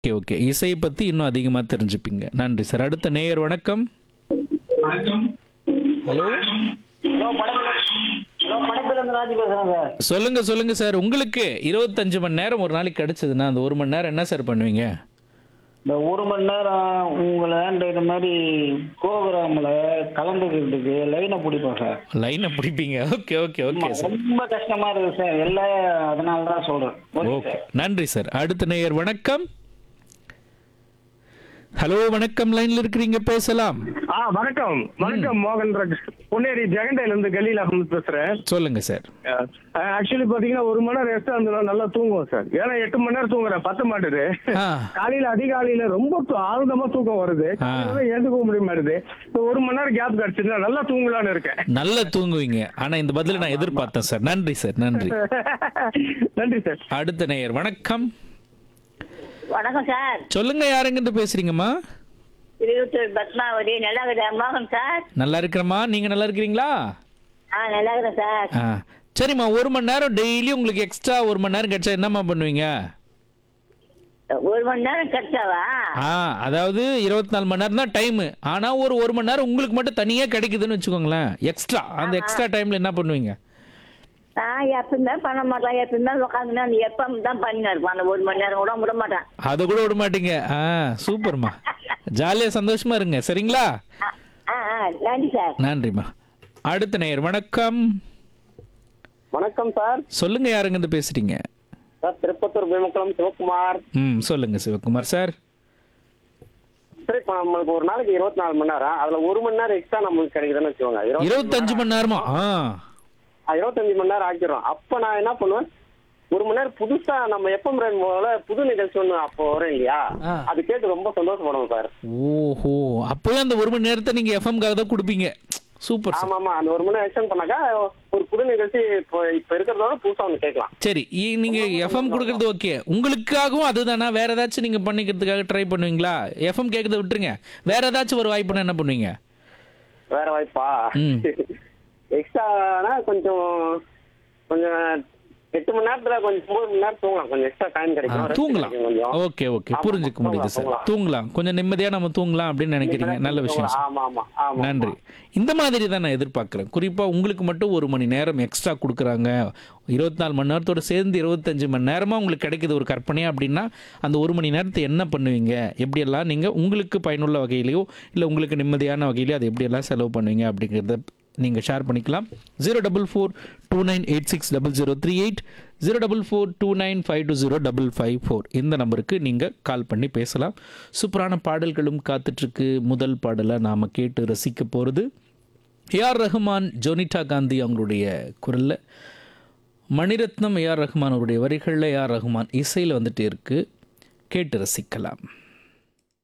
Okay okay இசையை பற்றி இன்னும் அதிகமாக தெரிஞ்சுப்பீங்க நன்றி சார் அடுத்த நேயர் வணக்கம் ஹலோ ஹலோ படத்துல ஹலோ படத்துல இருந்து ராஜி பேசுறேன் சார் சொல்லுங்க சொல்லுங்க சார் உங்களுக்கு இருபத்தஞ்சு மணி நேரம் ஒரு நாளைக்கு கிடைச்சதுன்னா அந்த ஒரு மணி நேரம் என்ன சார் பண்ணுவீங்க இந்த ஒரு மணி நேரம் உங்களை இந்த மாதிரி ப்ரோக்ராம்ல கலந்துக்கிறதுக்கு லைனை பிடிப்போம் சார் லைனை பிடிப்பீங்க ஓகே ஓகே ஓகே சார் ரொம்ப கஷ்டமா இருக்கு சார் எல்லாம் அதனால தான் சொல்றேன் ஓகே ஓகே சார் நன்றி சார் அடுத்த நேயர் வணக்கம் ஹலோ வணக்கம் லைன்ல இருக்கிறீங்க பேசலாம் ஆ வணக்கம் வணக்கம் மோகன் ராஜ் பொன்னேரி ஜெகண்டையில இருந்து கலீல் அகமது பேசுறேன் சொல்லுங்க சார் ஆக்சுவலி பாத்தீங்கன்னா ஒரு மணி நேரம் ரெஸ்ட் இருந்ததுனா நல்லா தூங்குவோம் சார் ஏன்னா எட்டு மணி நேரம் தூங்குறேன் பத்த மாட்டுது ஆ காலையில அதிகாலையில ரொம்ப தூ- ஆழ்ந்தமா தூக்கம் வருது ஆ. காலையில எழுந்துக்க முடிய மாட்டுது இப்போ ஒரு மணி நேரம் கேப் கிடைச்சிருந்தா நல்லா தூங்கலாம்னு இருக்கேன் நல்லா தூங்குவீங்க ஆனா இந்த பதில நான் எதிர்பார்த்தேன் சார் நன்றி சார் நன்றி நன்றி சார் அடுத்த நேயர் வணக்கம் வணக்கம் சார் சொல்லுங்க யாருங்கிட்ட பேசுறீங்கம்மா திருவத்தூர் பத்மாவதி நல்லா இருக்குதா மோகன் சார் நல்லா இருக்கிறம்மா நீங்க நல்லா இருக்கிறீங்களா ஆ நல்லா இருக்கிறேன் சார் ஆ சரிம்மா ஒரு மணி நேரம் டெய்லி உங்களுக்கு எக்ஸ்ட்ரா ஒரு மணி நேரம் கிடைச்சா என்னம்மா பண்ணுவீங்க ஒரு மணி நேரம் கிடைச்சாவா ஆ அதாவது இருபத்தி நாலு மணி நேரம் தான் டைமு ஆனா ஒரு ஒரு மணி நேரம் உங்களுக்கு மட்டும் தனியா கிடைக்குதுன்னு வச்சுக்கோங்களேன் எக்ஸ்ட்ரா அந்த எக்ஸ்ட்ரா டைம்ல என்ன பண்ணுவீங்க நான் எப்பவுமே பண்ண மாட்டேன் எப்பவுமே உட்காந்து அந்த எப்பம் தான் பண்ணின்னு இருப்பேன் அந்த ஒரு மணி நேரம் கூட விட மாட்டேன் அதை கூட விட மாட்டீங்க ஆ சூப்பர்மா ஜாலியா சந்தோஷமா இருங்க சரிங்களா ஆ, ஆ ஆ நன்றி சார் நன்றிம்மா அடுத்த நேயர் வணக்கம் வணக்கம் சார் சொல்லுங்க யாருங்க இருந்து பேசுறீங்க சார் திருப்பத்தூர் பீமக்குளம் சிவகுமார் ம் சொல்லுங்க சிவகுமார் சார் சரி இப்போ நம்மளுக்கு ஒரு நாளைக்கு இருபத்தி நாலு மணி நேரம் அதுல ஒரு மணி நேரம் எக்ஸ்ட்ரா நம்மளுக்கு கிடைக்குதுன்னு வச்சுக்கோங்க இருபத்தி- இருபத்தஞ்சு மணி நேரமா ஆ ஆ, இருபத்தஞ்சு மணி நேரம் ஆக்கிடுறோம் அப்ப நான் என்ன பண்ணுவேன் ஒரு மணி நேரம் புதுசா நம்ம எப்பம் போல புது நிகழ்ச்சி ஒண்ணு அப்போ வரும் இல்லையா ஆ. அது கேட்டு ரொம்ப சந்தோஷப்படுவோம் சார் ஓஹோ அப்போயே அந்த ஒரு மணி நேரத்தை நீங்க எஃப்எம்காக தான் கொடுப்பீங்க சூப்பர் சார் ஆமா ஆமா அந்த ஒரு மணி நேரம் எக்ஸ்டெண்ட் பண்ணாக்கா ஒரு புது நிகழ்ச்சி இப்போ இப்ப இருக்கிறதோட புதுசா ஒண்ணு கேட்கலாம் சரி இ- நீங்க எஃப்எம் கொடுக்கறது ஓகே உங்களுக்காகவும் அதுதானா வேற ஏதாச்சும் நீங்க பண்ணிக்கிறதுக்காக ட்ரை பண்ணுவீங்களா எஃப்எம் கேட்கறத விட்டுருங்க வேற ஏதாச்சும் ஒரு வாய்ப்புனா என்ன பண்ணுவீங்க வேற வாய்ப்பா ம். எக்ஸ்ட்ரானா கொஞ்சம் கொஞ்சம் எட்டு மணி நேரத்துல கொஞ்சம் ஒன்பது மணி நேரம் தூங்கலாம் கொஞ்சம் எக்ஸ்ட்ரா டைம் ஆ, கிடைக்கும் rest தூங்கலாம் கிடைக்கும் கொஞ்சம் ஓகே ஓகே ஆமா, புரிஞ்சுக்க முடியுது சார் தூங்கலாம், தூங்கலாம் கொஞ்சம் நிம்மதியா நம்ம தூங்கலாம் அப்படின்னு நினைக்கிறீங்க நல்ல விஷயம் சார். ஆமா ஆமா ஆமா நன்றி இந்த மாதிரி தான் நான் எதிர்பார்க்குறேன் குறிப்பாக உங்களுக்கு மட்டும் ஒரு மணி நேரம் எக்ஸ்ட்ரா கொடுக்குறாங்க இருபத்தி நாலு மணி நேரத்தோட சேர்ந்து இருபத்தஞ்சு மணி நேரமாக உங்களுக்கு கிடைக்குது ஒரு கற்பனை அப்படின்னா அந்த ஒரு மணி நேரத்தை என்ன பண்ணுவீங்க எப்படியெல்லாம் நீங்கள் உங்களுக்கு பயனுள்ள வகையிலையோ இல்லை உங்களுக்கு நிம்மதியான வகையிலையோ அதை எப்படியெல்லாம் செலவு பண்ணுவீங்க அப்படிங்கிறத நீங்கள் ஷேர் பண்ணிக்கலாம் zero double four two nine eight six double zero three eight zero double four two nine five two zero double five four இந்த நம்பருக்கு நீங்கள் கால் பண்ணி பேசலாம் சூப்பரான பாடல்களும் காத்துட்ருக்கு முதல் பாடலை நாம் கேட்டு ரசிக்க போகிறது ஏஆர் ரஹ்மான் ஜோனிட்டா காந்தி அவங்களுடைய குரலில் மணிரத்னம் ஏஆர் ரஹ்மான் அவருடைய வரிகளில் ஏஆர் ரஹ்மான் இசையில் வந்துட்டு இருக்கு கேட்டு ரசிக்கலாம்